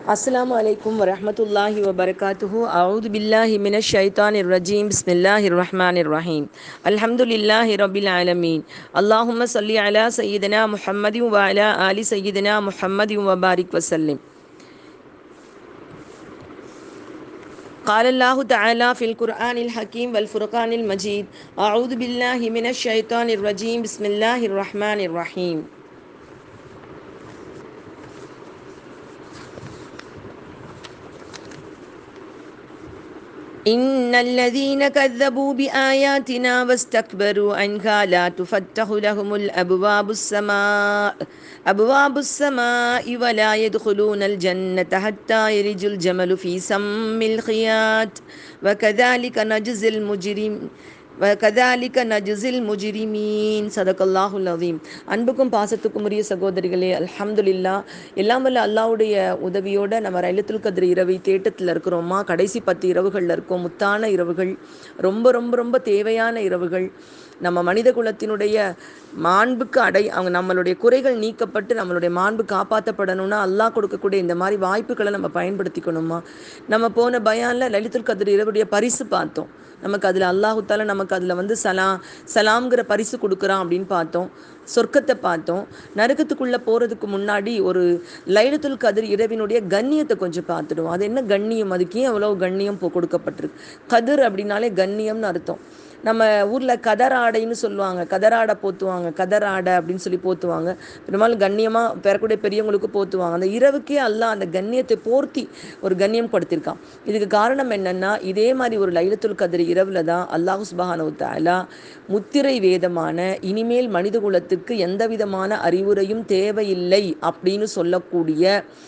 அஸ்ஸலாமு அலைக்கும் வரஹ்மத்துல்லாஹி வபரகாத்துஹு அவுது பில்லாஹி மினஷ் ஷைத்தானிர் ரஜீம் பிஸ்மில்லாஹிர் ரஹ்மானிர் ரஹீம் அல்ஹம்துலில்லாஹி ரபில் ஆலமீன் அல்லாஹும்ம சல்லி அலா சையீதனா முஹம்மதி வ அலா ஆலி சையீதனா முஹம்மதி வபாரிக் வசல்லிம் قال الله تعالى في القرآن الحكيم والفرقان المجيد أعوذ بالله من الشيطان الرجيم بسم الله الرحمن الرحيم إن الذين كذبوا بآياتنا واستكبروا عنها لا تفتح لهم الأبواب السماء أبواب السماء ولا يدخلون الجنة حتى يرج الجمل في سم الخياط وكذلك نجزي المجرم وكذلك نجزي المجرمين صدق الله العظيم அன்புக்கும் பாசத்துக்கும் உரிய சகோதரிகளே அல்ஹம்துலில்லா எல்லாம் வல்ல அல்லாவுடைய உதவியோட நம்ம ரயிலத்துல் கதிர் இரவை தேட்டத்தில் இருக்கிறோமா கடைசி பத்து இரவுகளில் இருக்கோம் முத்தான இரவுகள் ரொம்ப ரொம்ப ரொம்ப தேவையான இரவுகள் நம்ம மனித குலத்தினுடைய மாண்புக்கு அடை அவங்க நம்மளுடைய குறைகள் நீக்கப்பட்டு நம்மளுடைய மாண்பு காப்பாற்றப்படணும்னா அல்லாஹ் கொடுக்கக்கூடிய இந்த மாதிரி வாய்ப்புகளை நம்ம பயன்படுத்திக்கணுமா நம்ம போன பயானில் லலித்துல் கதிர் இரவுடைய பரிசு பார்த்தோம் நமக்கு அதில் அல்லாஹுத்தால நமக்கு அதில் வந்து சலாம் சலாம்ங்கிற பரிசு கொடுக்குறான் அப்படின்னு பார்த்தோம் சொர்க்கத்தை பார்த்தோம் நரகத்துக்குள்ளே போகிறதுக்கு முன்னாடி ஒரு லைலத்துல் கதிர் இரவினுடைய கண்ணியத்தை கொஞ்சம் பார்த்துடுவோம் அது என்ன கண்ணியம் அதுக்கு ஏன் அவ்வளோ கண்ணியம் இப்போ கொடுக்கப்பட்டிருக்கு கதிர் அப்படின்னாலே கண்ணியம்னு அர்த்தம் நம்ம ஊரில் கதராடைன்னு சொல்லுவாங்க கதராடை போத்துவாங்க கதராடை அப்படின்னு சொல்லி போத்துவாங்க பெரும்பாலும் கண்ணியமாக பெறக்கூடிய பெரியவங்களுக்கு போத்துவாங்க அந்த இரவுக்கே அல்லாஹ் அந்த கண்ணியத்தை போர்த்தி ஒரு கண்ணியம் கொடுத்திருக்கான் இதுக்கு காரணம் என்னன்னா இதே மாதிரி ஒரு லைலத்துல் கதிர் இரவில் தான் அல்லாஹு சுபஹானு தாலா முத்திரை வேதமான இனிமேல் மனித குலத்துக்கு எந்த விதமான அறிவுரையும் தேவையில்லை அப்படின்னு சொல்லக்கூடிய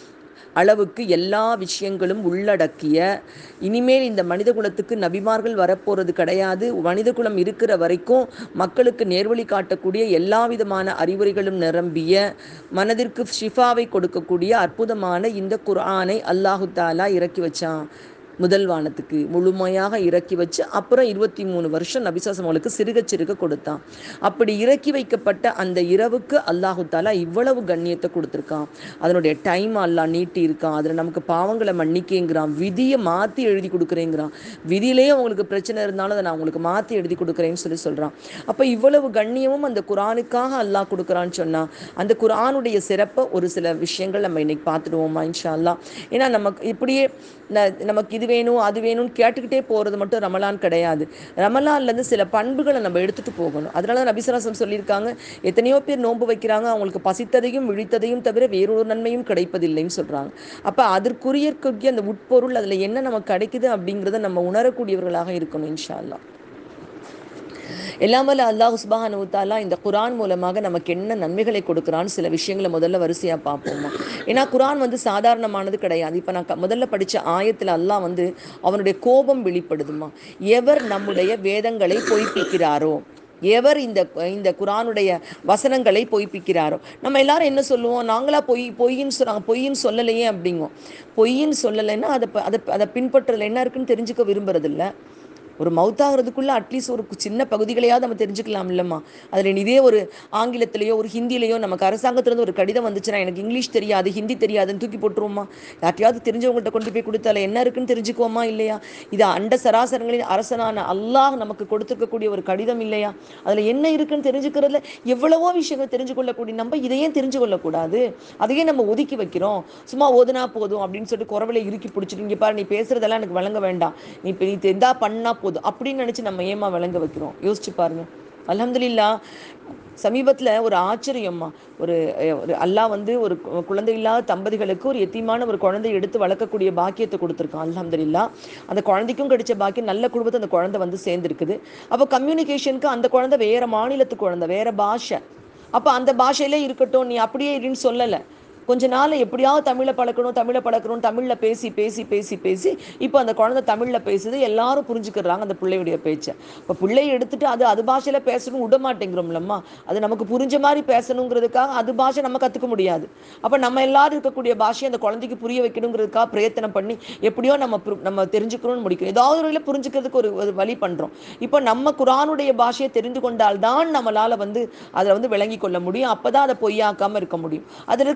அளவுக்கு எல்லா விஷயங்களும் உள்ளடக்கிய இனிமேல் இந்த மனித குலத்துக்கு நபிமார்கள் வரப்போகிறது கிடையாது மனித குலம் இருக்கிற வரைக்கும் மக்களுக்கு நேர்வழி காட்டக்கூடிய எல்லா விதமான அறிவுரைகளும் நிரம்பிய மனதிற்கு ஷிஃபாவை கொடுக்கக்கூடிய அற்புதமான இந்த குர்ஆனை அல்லாஹு தாலா இறக்கி வச்சான் முதல் வானத்துக்கு முழுமையாக இறக்கி வச்சு அப்புறம் இருபத்தி மூணு வருஷம் நபிசாசம் அவளுக்கு சிறுக சிறுக கொடுத்தான் அப்படி இறக்கி வைக்கப்பட்ட அந்த இரவுக்கு அல்லாஹு தாலா இவ்வளவு கண்ணியத்தை கொடுத்துருக்கான் அதனுடைய டைம் அல்லா நீட்டி இருக்கான் அதில் நமக்கு பாவங்களை மன்னிக்கேங்கிறான் விதியை மாற்றி எழுதி கொடுக்குறேங்கிறான் விதியிலேயே உங்களுக்கு பிரச்சனை இருந்தாலும் அதை நான் உங்களுக்கு மாற்றி எழுதி கொடுக்குறேன்னு சொல்லி சொல்கிறான் அப்போ இவ்வளவு கண்ணியமும் அந்த குரானுக்காக அல்லாஹ் கொடுக்குறான்னு சொன்னால் அந்த குரானுடைய சிறப்பை ஒரு சில விஷயங்கள் நம்ம இன்னைக்கு பார்த்துடுவோமா இன்ஷா அல்லா ஏன்னா நமக்கு இப்படியே நமக்கு இது வேணும் அது வேணும்னு கேட்டுக்கிட்டே போகிறது மட்டும் ரமலான் கிடையாது ரமலான்லேருந்து சில பண்புகளை நம்ம எடுத்துகிட்டு போகணும் அதனால தான் நபிசராசம் சொல்லியிருக்காங்க எத்தனையோ பேர் நோன்பு வைக்கிறாங்க அவங்களுக்கு பசித்ததையும் விழித்ததையும் தவிர வேறொரு நன்மையும் கிடைப்பதில்லைன்னு சொல்கிறாங்க அப்போ அதற்குரிய அந்த உட்பொருள் அதில் என்ன நமக்கு கிடைக்குது அப்படிங்கிறத நம்ம உணரக்கூடியவர்களாக இருக்கணும் இன்ஷா அல்லா எல்லாம் வல்ல அல்லாஹ் சுபானு தாலா இந்த குரான் மூலமாக நமக்கு என்ன நன்மைகளை கொடுக்குறான்னு சில விஷயங்களை முதல்ல வரிசையாக பார்ப்போமா ஏன்னா குரான் வந்து சாதாரணமானது கிடையாது இப்போ நான் முதல்ல படித்த ஆயத்தில் அல்லாஹ் வந்து அவனுடைய கோபம் வெளிப்படுதுமா எவர் நம்முடைய வேதங்களை பொய்ப்பிக்கிறாரோ எவர் இந்த இந்த குரானுடைய வசனங்களை பொய்ப்பிக்கிறாரோ நம்ம எல்லாரும் என்ன சொல்லுவோம் நாங்களா பொய் பொய்ன்னு சொல்கிறாங்க பொய்ன்னு சொல்லலையே அப்படிங்கோம் பொய்ன்னு சொல்லலைன்னா அதை அதை அதை பின்பற்றல என்ன இருக்குன்னு தெரிஞ்சுக்க விரும்புறதில்ல ஒரு மவுத்தாகிறதுக்குள்ளே அட்லீஸ்ட் ஒரு சின்ன பகுதிகளையாவது நம்ம தெரிஞ்சுக்கலாம் இல்லைம்மா அதில் இதே ஒரு ஆங்கிலத்திலேயோ ஒரு ஹிந்திலேயோ நமக்கு அரசாங்கத்திலேருந்து ஒரு கடிதம் வந்துச்சுன்னா எனக்கு இங்கிலீஷ் தெரியாது ஹிந்தி தெரியாதுன்னு தூக்கி போட்டுருவோமா யார்ட்டையாவது தெரிஞ்சவங்கள்ட்ட கொண்டு போய் கொடுத்தால என்ன இருக்குன்னு தெரிஞ்சுக்குவோமா இல்லையா இது அண்ட சராசரங்களின் அரசனான அல்லாஹ் நமக்கு கொடுத்துருக்கக்கூடிய ஒரு கடிதம் இல்லையா அதில் என்ன இருக்குன்னு தெரிஞ்சுக்கிறதுல எவ்வளவோ விஷயங்கள் தெரிஞ்சு கொள்ளக்கூடிய நம்ம இதையே தெரிஞ்சு கொள்ளக்கூடாது அதையே நம்ம ஒதுக்கி வைக்கிறோம் சும்மா ஓதுனா போதும் அப்படின்னு சொல்லிட்டு குறவலை இறுக்கி பிடிச்சிட்டு இங்கே பாரு நீ பேசுறதெல்லாம் எனக்கு வழங்க வேண்டாம் நீ இப்போ நீ தெரிந்தா பண்ணா போதும் அப்படின்னு நினச்சி நம்ம ஏமா விளங்க வைக்கிறோம் யோசிச்சு பாருங்க அலமதுல்லா சமீபத்தில் ஒரு ஆச்சரியம்மா ஒரு ஒரு அல்லா வந்து ஒரு குழந்தை இல்லாத தம்பதிகளுக்கு ஒரு எத்தியமான ஒரு குழந்தை எடுத்து வளர்க்கக்கூடிய பாக்கியத்தை கொடுத்துருக்கான் அலமதுல்லா அந்த குழந்தைக்கும் கிடைச்ச பாக்கியம் நல்ல குடும்பத்தை அந்த குழந்தை வந்து சேர்ந்துருக்குது அப்போ கம்யூனிகேஷனுக்கு அந்த குழந்தை வேற மாநிலத்து குழந்தை வேற பாஷை அப்போ அந்த பாஷையிலே இருக்கட்டும் நீ அப்படியே இருன்னு சொல்லலை கொஞ்ச நாள் எப்படியாவது தமிழை பழக்கணும் தமிழை பழக்கணும் தமிழில் பேசி பேசி பேசி பேசி இப்போ அந்த குழந்தை தமிழில் பேசுது எல்லாரும் புரிஞ்சுக்கிறாங்க அந்த பிள்ளையுடைய பேச்சை இப்போ பிள்ளையை எடுத்துட்டு அது அது பாஷையில் பேசணும் விட மாட்டேங்கிறோம்லம்மா அது நமக்கு புரிஞ்ச மாதிரி பேசணுங்கிறதுக்காக அது பாஷை நம்ம கற்றுக்க முடியாது அப்போ நம்ம எல்லாரும் இருக்கக்கூடிய பாஷையை அந்த குழந்தைக்கு புரிய வைக்கணுங்கிறதுக்காக பிரயத்தனம் பண்ணி எப்படியோ நம்ம நம்ம தெரிஞ்சுக்கணும்னு முடிக்கும் ஏதாவது ஒரு புரிஞ்சுக்கிறதுக்கு ஒரு ஒரு வழி பண்ணுறோம் இப்போ நம்ம குரானுடைய பாஷையை தெரிந்து கொண்டால் தான் நம்மளால் வந்து அதை வந்து விளங்கி கொள்ள முடியும் அப்போ தான் அதை பொய்யாக்காமல் இருக்க முடியும் அதில் இருக்க உபதேச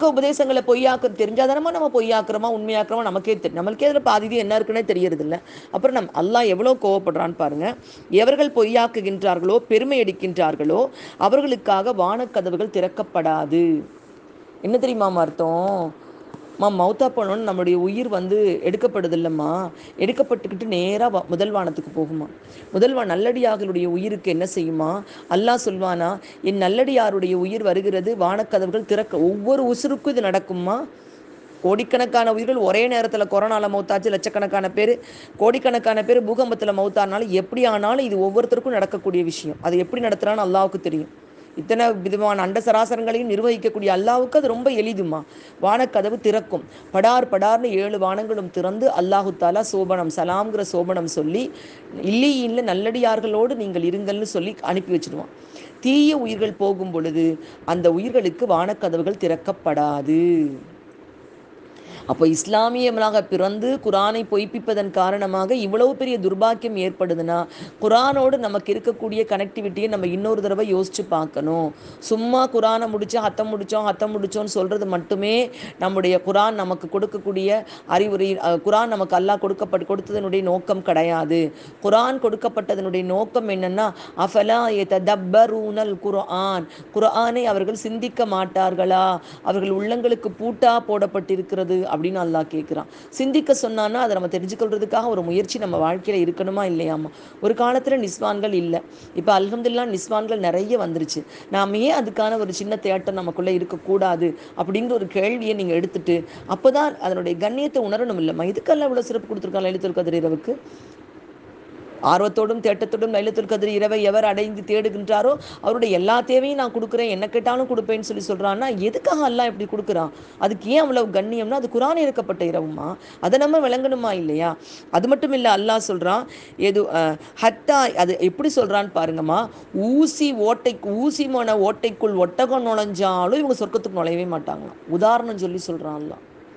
மாதங்களை பொய்யாக்க தெரிஞ்சாதானமா நம்ம பொய்யாக்குறோமா உண்மையாக்குறோமா நமக்கே தெரியும் நம்மளுக்கே அதில் பாதி என்ன இருக்குன்னே தெரியறதில்ல அப்புறம் நம் அல்லாஹ் எவ்வளோ கோவப்படுறான்னு பாருங்க எவர்கள் பொய்யாக்குகின்றார்களோ பெருமை அடிக்கின்றார்களோ அவர்களுக்காக வானக்கதவுகள் திறக்கப்படாது என்ன தெரியுமாமா அர்த்தம் மா மௌத்தா போனோன்னு நம்மளுடைய உயிர் வந்து எடுக்கப்படுது இல்லைம்மா எடுக்கப்பட்டுக்கிட்டு நேராக முதல் வானத்துக்கு போகுமா முதல்வா நல்லடியார்களுடைய உயிருக்கு என்ன செய்யுமா அல்லாஹ் சொல்வானா என் நல்லடியாருடைய உயிர் வருகிறது வானக்கதவுகள் திறக்க ஒவ்வொரு உசுருக்கும் இது நடக்குமா கோடிக்கணக்கான உயிர்கள் ஒரே நேரத்தில் கொரோனாவில் மௌத்தாச்சு லட்சக்கணக்கான பேர் கோடிக்கணக்கான பேர் பூகம்பத்தில் மௌத்தானாலும் எப்படி ஆனாலும் இது ஒவ்வொருத்தருக்கும் நடக்கக்கூடிய விஷயம் அது எப்படி நடத்துகிறான்னு அல்லாவுக்கு தெரியும் இத்தனை விதமான அண்ட சராசரங்களையும் நிர்வகிக்கக்கூடிய அல்லாவுக்கு அது ரொம்ப எளிதுமா வானக்கதவு திறக்கும் படார் படார்னு ஏழு வானங்களும் திறந்து அல்லாஹு தாலா சோபனம் சலாம்ங்கிற சோபனம் சொல்லி இல்லையில்ல நல்லடியார்களோடு நீங்கள் இருங்கள்னு சொல்லி அனுப்பி வச்சிடுவான் தீய உயிர்கள் போகும் பொழுது அந்த உயிர்களுக்கு வானக்கதவுகள் திறக்கப்படாது அப்போ இஸ்லாமியமாக பிறந்து குரானை பொய்ப்பிப்பதன் காரணமாக இவ்வளவு பெரிய துர்பாக்கியம் ஏற்படுதுன்னா குரானோடு நமக்கு இருக்கக்கூடிய கனெக்டிவிட்டியை நம்ம இன்னொரு தடவை யோசிச்சு பார்க்கணும் சும்மா குரானை முடிச்சோம் ஹத்தம் முடித்தோம் ஹத்தம் முடித்தோன்னு சொல்கிறது மட்டுமே நம்முடைய குரான் நமக்கு கொடுக்கக்கூடிய அறிவுரை அஹ், குரான் நமக்கு அல்லாஹ் கொடுக்கப்பட்டு கொடுத்ததனுடைய நோக்கம் கிடையாது குரான் கொடுக்கப்பட்டதனுடைய நோக்கம் என்னன்னா அஃபலா தப்பரூனல் குர்ஆன் குர்ஆனை அவர்கள் சிந்திக்க மாட்டார்களா அவர்கள் உள்ளங்களுக்கு பூட்டா போடப்பட்டிருக்கிறது அப்படின்னு அல்லாஹ் கேட்குறான் சிந்திக்க சொன்னான்னா அதை நம்ம தெரிஞ்சுக்கொள்றதுக்காக ஒரு முயற்சி நம்ம வாழ்க்கையில் இருக்கணுமா இல்லையாமா ஒரு காலத்தில் நிஸ்வான்கள் இல்லை இப்போ அல்ஹம்துலில்லாஹ் நிஸ்வான்கள் நிறைய வந்துருச்சு நாம ஏன் அதுக்கான ஒரு சின்ன தேட்டம் நமக்குள்ளே இருக்கக்கூடாது அப்படிங்கிற ஒரு கேள்வியை நீங்கள் எடுத்துட்டு அப்போ தான் அதனுடைய கண்ணியத்தை உணரணும் இல்லைம்மா இதுக்கெல்லாம் இவ்வளோ சிறப்பு கொடுத்துருக்காங்க லலித்துல் கதிர் இரவுக்கு ஆர்வத்தோடும் தேட்டத்தோடும் லைலத்துல் கதிர் இரவை எவர் அடைந்து தேடுகின்றாரோ அவருடைய எல்லா தேவையும் நான் கொடுக்குறேன் என்ன கேட்டாலும் கொடுப்பேன்னு சொல்லி சொல்கிறான்னா எதுக்காக அல்லாஹ் இப்படி கொடுக்குறான் அதுக்கு ஏன் அவ்வளவு கண்ணியம்னா அது குரான் இறக்கப்பட்ட இரவுமா அதை நம்ம விளங்கணுமா இல்லையா அது மட்டும் இல்லை அல்லாஹ் சொல்கிறான் எது அஹ், ஹத்தா அது எப்படி சொல்கிறான்னு பாருங்கம்மா ஊசி ஓட்டை ஊசிமான ஓட்டைக்குள் ஒட்டகம் நுழைஞ்சாலும் இவங்க சொர்க்கத்துக்கு நுழையவே மாட்டாங்களாம் உதாரணம் சொல்லி சொல்கிறான் அல்லாஹ்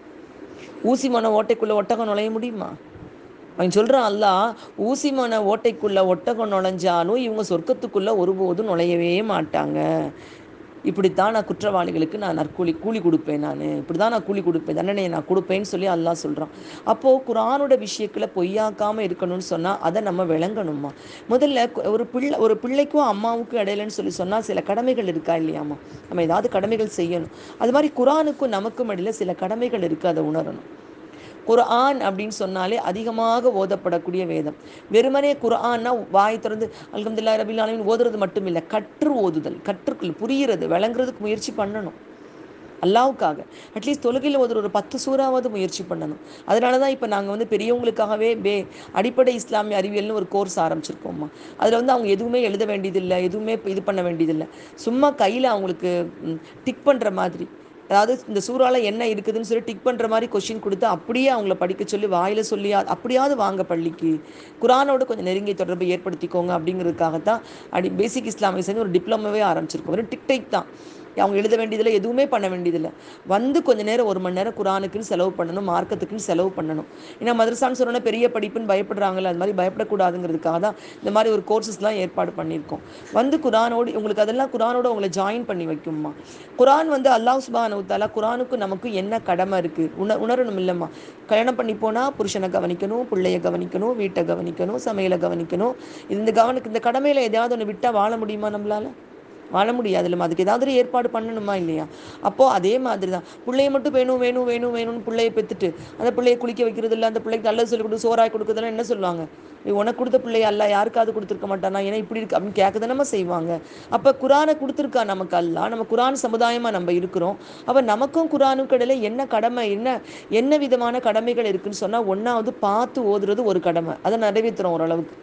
ஊசிமான ஓட்டைக்குள்ளே ஒட்டகம் நுழைய முடியுமா அவன் சொல்கிறான் அல்லாஹ் ஊசிமான ஓட்டைக்குள்ள ஒட்டகம் நுழைஞ்சாலும் இவங்க சொர்க்கத்துக்குள்ள ஒருபோதும் நுழையவே மாட்டாங்க இப்படித்தான் நான் குற்றவாளிகளுக்கு நான் நற்கூலி கூலி கொடுப்பேன் நான் இப்படி தான் நான் கூலி கொடுப்பேன் தண்டனையை நான் கொடுப்பேன்னு சொல்லி அல்லாஹ் சொல்கிறான் அப்போது குரானோட விஷயத்தில் பொய்யாக்காமல் இருக்கணும்னு சொன்னால் அதை நம்ம விளங்கணுமா முதல்ல கு- ஒரு பிள்ளை ஒரு பிள்ளைக்கும் அம்மாவுக்கும் இடையிலன்னு சொல்லி சொன்னால் சில கடமைகள் இருக்கா இல்லையாம்மா நம்ம ஏதாவது கடமைகள் செய்யணும் அது மாதிரி குரானுக்கும் நமக்கும் இடையில சில கடமைகள் இருக்குது அதை உணரணும் குர்ஆன் அப்படின்னு சொன்னாலே அதிகமாக ஓதப்படக்கூடிய வேதம் வெறுமனே குர்ஆன்னா வாய் திறந்து அல்ஹம்துலில்லாஹி ரபில் ஆலமீன் ஓதுறது மட்டும் இல்லை கற்று ஓதுதல் கற்றுக்கொள் புரிகிறது விளங்குறதுக்கு முயற்சி பண்ணணும் அல்லாவுக்காக அட்லீஸ்ட் தொழுகையில் ஓதுற ஒரு பத்து சூறாவது முயற்சி பண்ணணும் அதனால தான் இப்போ நாங்கள் வந்து பெரியவங்களுக்காகவே பே அடிப்படை இஸ்லாமிய அறிவியல்னு ஒரு கோர்ஸ் ஆரம்பிச்சிருக்கோம்மா அதில் வந்து அவங்க எதுவுமே எழுத வேண்டியதில்லை எதுவுமே இது பண்ண வேண்டியதில்லை சும்மா கையில் அவங்களுக்கு டிக் பண்ணுற மாதிரி அதாவது இந்த சூறால என்ன இருக்குதுன்னு சொல்லி டிக் பண்ணுற மாதிரி கொஷின் கொடுத்து அப்படியே அவங்கள படிக்க சொல்லி வாயில் சொல்லி அப்படியாவது வாங்க பள்ளிக்கு குரானோடு கொஞ்சம் நெருங்கிய தொடர்பை ஏற்படுத்திக்கோங்க அப்படிங்கிறதுக்காகத்தான் அடி பேசிக் இஸ்லாமிய சேர்ந்து ஒரு டிப்ளமோவே ஆரம்பிச்சிருக்கோம் வெறும் டிக் டைக் தான் அவங்க எழுத வேண்டியதில்லை எதுவுமே பண்ண வேண்டியதில்லை வந்து கொஞ்ச நேரம் ஒரு மணி நேரம் குரானுக்குன்னு செலவு பண்ணணும் மார்க்கத்துக்குன்னு செலவு பண்ணணும் ஏன்னா மதரசான்னு சொன்னோன்னா பெரிய படிப்புன்னு பயப்படுறாங்கல்ல அது மாதிரி பயப்படக்கூடாதுங்கிறதுக்காக தான் இந்த மாதிரி ஒரு கோர்சஸ்லாம் ஏற்பாடு பண்ணியிருக்கோம் வந்து குரானோடு உங்களுக்கு அதெல்லாம் குரானோட உங்களை ஜாயின் பண்ணி வைக்கும்மா குரான் வந்து அல்லாஹ் சுபானு தாலா குரானுக்கு நமக்கு என்ன கடமை இருக்குது உண உணரணும் இல்லைம்மா கல்யாணம் பண்ணி போனால் புருஷனை கவனிக்கணும் பிள்ளைய கவனிக்கணும் வீட்டை கவனிக்கணும் சமையலை கவனிக்கணும் இந்த கவனிக்க இந்த கடமையில் எதையாவது ஒன்று விட்டால் வாழ முடியுமா நம்மளால வாழ முடியாது இல்லைம்மா அதுக்கு ஏதாவது ஒரு ஏற்பாடு பண்ணணுமா இல்லையா அப்போது அதே மாதிரி தான் பிள்ளைய மட்டும் வேணும் வேணும் வேணும் வேணும்னு பிள்ளைய பெற்றுட்டு அந்த பிள்ளைய குளிக்க வைக்கிறது இல்லை அந்த பிள்ளைக்கு நல்லது சொல்லி கொடுத்து சோறாய் கொடுக்குறதுலாம் என்ன சொல்லுவாங்க "ஏய், உனக்கு கொடுத்த பிள்ளைய அல்ல யாருக்காவது கொடுத்துருக்க மாட்டானா ஏன்னா இப்படி இருக்கு அப்படின்னு கேட்க தானே செய்வாங்க அப்போ குரானை கொடுத்துருக்கா நமக்கு அல்ல நம்ம குரான் சமுதாயமாக நம்ம இருக்கிறோம் அப்போ நமக்கும் குரானுக்கு இடையில என்ன கடமை என்ன என்ன விதமான கடமைகள் இருக்குன்னு சொன்னால் ஒன்றாவது பார்த்து ஓதுறது ஒரு கடமை அதை நிறைவேற்றுறோம் ஓரளவுக்கு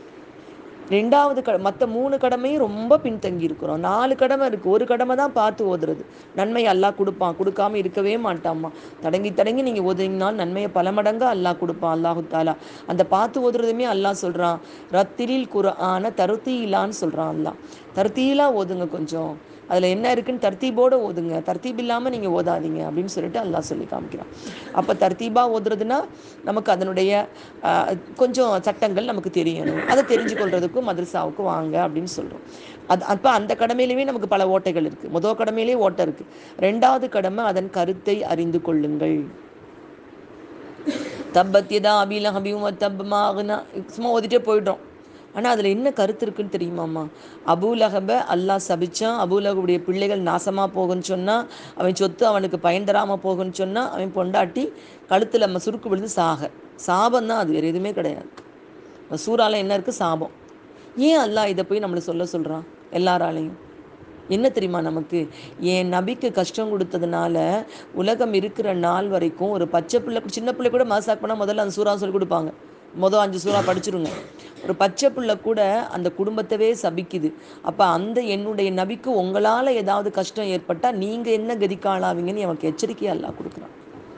ரெண்டாவது க மற்ற மூணு கடமையும் ரொம்ப பின்தங்கி இருக்கிறோம் நாலு கடமை இருக்குது ஒரு கடமை தான் பார்த்து ஓதுறது நன்மை அல்லாஹ் கொடுப்பான் கொடுக்காம இருக்கவே மாட்டாம்மா தடங்கி தடங்கி நீங்கள் ஓதுனீங்கனாலும் நன்மையை பல மடங்காக அல்லாஹ் கொடுப்பான் அல்லாஹு தாலா அந்த பார்த்து ஓதுறதுமே அல்லாஹ் சொல்கிறான் ரத்திலில் குரான தருத்தீலான்னு சொல்கிறான் அல்லாஹ் தருத்தீலா ஓதுங்க கொஞ்சம் அதில் என்ன இருக்குன்னு தர்த்தீபோடு ஓதுங்க தர்த்தீப் இல்லாமல் நீங்கள் ஓதாதீங்க அப்படின்னு சொல்லிட்டு அல்லாஹ் சொல்லி காமிக்கிறான் அப்போ தர்த்தீபாக ஓதுறதுன்னா நமக்கு அதனுடைய ஆஹ், கொஞ்சம் சட்டங்கள் நமக்கு தெரியணும் அதை தெரிஞ்சு கொள்றதுக்கும் மதரசாவுக்கு வாங்க அப்படின்னு சொல்கிறோம் அது அப்போ அந்த கடமையிலுமே நமக்கு பல ஓட்டைகள் இருக்குது முதல் கடமையிலே ஓட்டை இருக்குது ரெண்டாவது கடமை அதன் கருத்தை அறிந்து கொள்ளுங்கள் தப்பத் எதா அபில ஹபியும் தப்பமாகனா சும்மா ஓதிட்டே போயிட்டோம் ஆனால் அதில் என்ன கருத்து இருக்குன்னு தெரியுமாம்மா அபூலகபை அல்லாஹ் சபிச்சான் அபூலகபுடைய பிள்ளைகள் நாசமாக போகுன்னு சொன்னால் அவன் சொத்து அவனுக்கு பயன் தராமல் போகுன்னு சொன்னால் அவன் பொண்டாட்டி கழுத்தில் நம்ம சுருக்கு விழுந்து சாக சாபம் தான் அது வேறு எதுவுமே கிடையாது சூறால என்ன இருக்குது சாபம் ஏன் அல்லாஹ் இதை போய் நம்மளை சொல்ல சொல்கிறான் எல்லாராலையும் என்ன தெரியுமா நமக்கு என் நபிக்கு கஷ்டம் கொடுத்ததுனால உலகம் இருக்கிற நாள் வரைக்கும் ஒரு பச்சை பிள்ளை சின்ன பிள்ளை கூட மாசாக் பண்ணால் முதல்ல அந்த சூறா சொல்லி கொடுப்பாங்க மொதல் அஞ்சு சூறா படிச்சிருங்க ஒரு பச்சை பிள்ளை கூட அந்த குடும்பத்தவே சபிக்குது அப்போ அந்த என்னுடைய நபிக்கு உங்களால் ஏதாவது கஷ்டம் ஏற்பட்டால் நீங்கள் என்ன கதிக்கு ஆளாவீங்கன்னு எனக்கு எச்சரிக்கையாக எல்லாம் கொடுக்குறான்